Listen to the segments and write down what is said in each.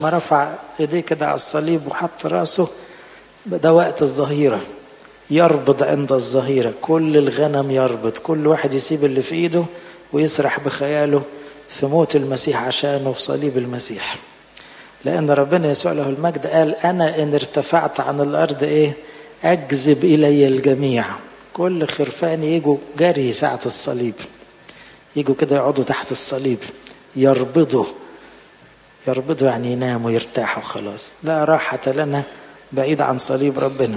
ما رفع ايديه كده على الصليب وحط راسه ده وقت الظهيره يربض عند الظهيره كل الغنم يربض كل واحد يسيب اللي في ايده ويسرح بخياله في موت المسيح عشانه في صليب المسيح لأن ربنا يسوع له المجد قال أنا إن ارتفعت عن الأرض إيه أجذب إلي الجميع كل خرفان يجوا جري ساعة الصليب يجوا كده يقعدوا تحت الصليب يربضوا يربضوا يعني يناموا يرتاحوا خلاص لا راحة لنا بعيد عن صليب ربنا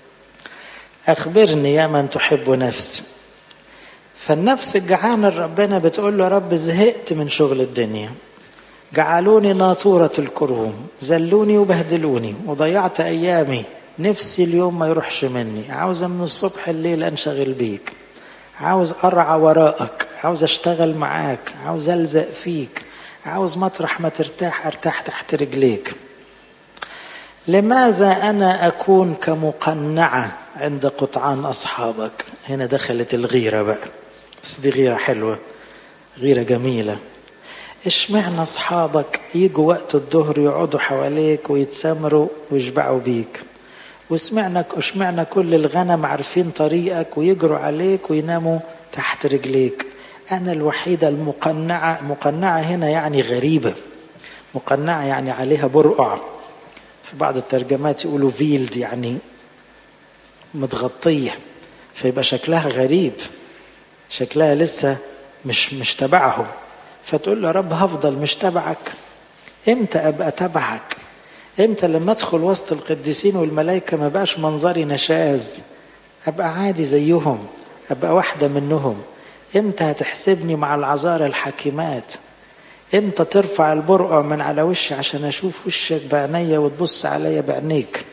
أخبرني يا من تحب نفسي فالنفس الجعانة ربنا بتقول له رب زهقت من شغل الدنيا جعلوني ناطورة الكروم زلوني وبهدلوني وضيعت أيامي نفسي اليوم ما يروحش مني عاوز من الصبح الليل أنشغل بيك عاوز أرعى وراءك عاوز أشتغل معاك عاوز ألزق فيك عاوز مطرح ما ترتاح أرتاح تحت رجليك لماذا أنا أكون كمقنعة عند قطعان أصحابك هنا دخلت الغيرة بقى بس دي غيرة حلوة غيرة جميلة اشمعنى أصحابك يجوا وقت الظهر يقعدوا حواليك ويتسامروا ويشبعوا بيك وسمعنا اشمعنى كل الغنم عارفين طريقك ويجروا عليك ويناموا تحت رجليك أنا الوحيدة المقنعة مقنعة هنا يعني غريبة مقنعة يعني عليها برقع في بعض الترجمات يقولوا فيلد يعني متغطية فيبقى شكلها غريب شكلها لسه مش مش تبعهم فتقول له يا رب هفضل مش تبعك امتى ابقى تبعك امتى لما ادخل وسط القديسين والملائكه ما بقاش منظري نشاز ابقى عادي زيهم ابقى واحده منهم امتى هتحسبني مع العذارى الحكيمات امتى ترفع البرقع من على وشي عشان اشوف وشك بعينيا وتبص عليا بعينيك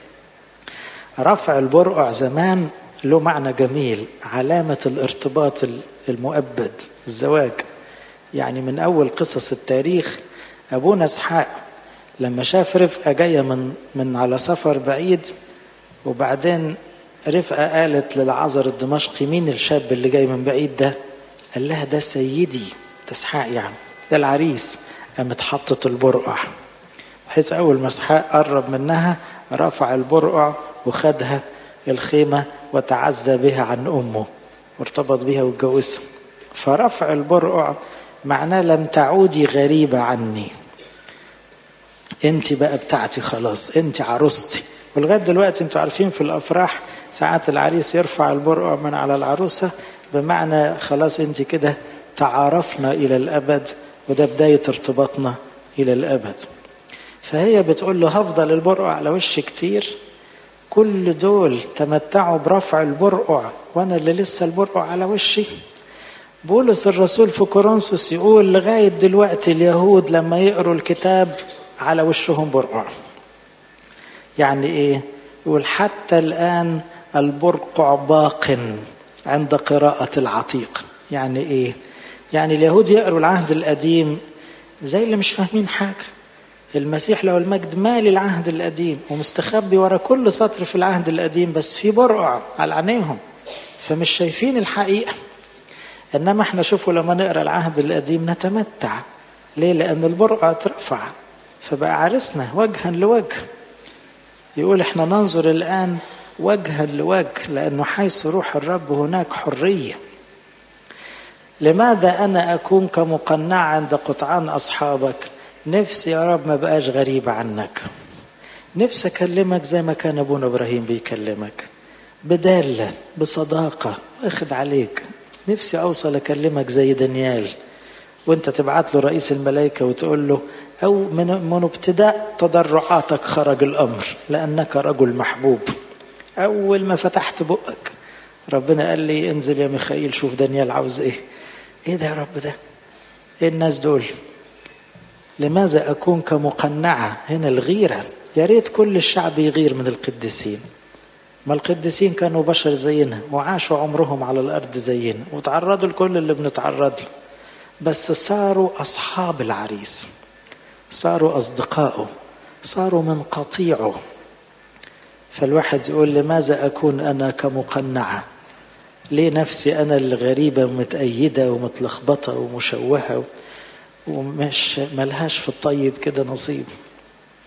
رفع البرقع زمان له معنى جميل علامة الارتباط المؤبد الزواج يعني من أول قصص التاريخ أبونا إسحاق لما شاف رفقة جاية من من على سفر بعيد وبعدين رفقة قالت للعذر الدمشقي مين الشاب اللي جاي من بعيد ده؟ قال لها ده سيدي ده إسحاق يعني ده العريس قامت حطت البرقع بحيث أول ما إسحاق قرب منها رفع البرقع وخدها الخيمة وتعزى بها عن أمه وارتبط بها واتجوزها فرفع البرقع معناه لم تعودي غريبة عني انت بقى بتاعتي خلاص انت عروستي ولغاية دلوقتي انتوا عارفين في الأفراح ساعات العريس يرفع البرقع من على العروسة بمعنى خلاص انت كده تعارفنا إلى الأبد وده بداية ارتباطنا إلى الأبد فهي بتقول له هفضل البرقع على وشي كتير كل دول تمتعوا برفع البرقع وانا اللي لسه البرقع على وشي بولس الرسول في كورنثوس يقول لغايه دلوقتي اليهود لما يقروا الكتاب على وشهم برقع يعني ايه يقول حتى الان البرقع باق عند قراءة العتيق يعني ايه يعني اليهود يقروا العهد القديم زي اللي مش فاهمين حاجه المسيح له المجد مالي العهد القديم ومستخبي ورا كل سطر في العهد القديم بس في برقع على عينيهم فمش شايفين الحقيقة إنما احنا شوفوا لما نقرأ العهد القديم نتمتع ليه؟ لأن البرقع اترفع فبقى عرسنا وجها لوجه يقول احنا ننظر الآن وجها لوجه لأنه حيث روح الرب هناك حرية لماذا أنا أكون كمقنع عند قطعان أصحابك نفسي يا رب ما بقاش غريب عنك نفسي اكلمك زي ما كان ابونا ابراهيم بيكلمك بدالة بصداقة اخد عليك نفسي اوصل اكلمك زي دانيال وانت تبعت له رئيس الملائكة وتقول له او من, من ابتداء تضرعاتك خرج الامر لانك رجل محبوب اول ما فتحت بقك ربنا قال لي انزل يا ميخائيل شوف دانيال عاوز ايه ايه ده يا رب ده ايه الناس دول لماذا أكون كمقنعة هنا الغيرة يا ريت كل الشعب يغير من القديسين ما القديسين كانوا بشر زينا وعاشوا عمرهم على الأرض زينا وتعرضوا لكل اللي بنتعرض له بس صاروا أصحاب العريس صاروا أصدقائه صاروا من قطيعه فالواحد يقول لماذا أكون أنا كمقنعة ليه نفسي أنا الغريبة ومتأيدة ومتلخبطة ومشوهة ومش ملهاش في الطيب كده نصيب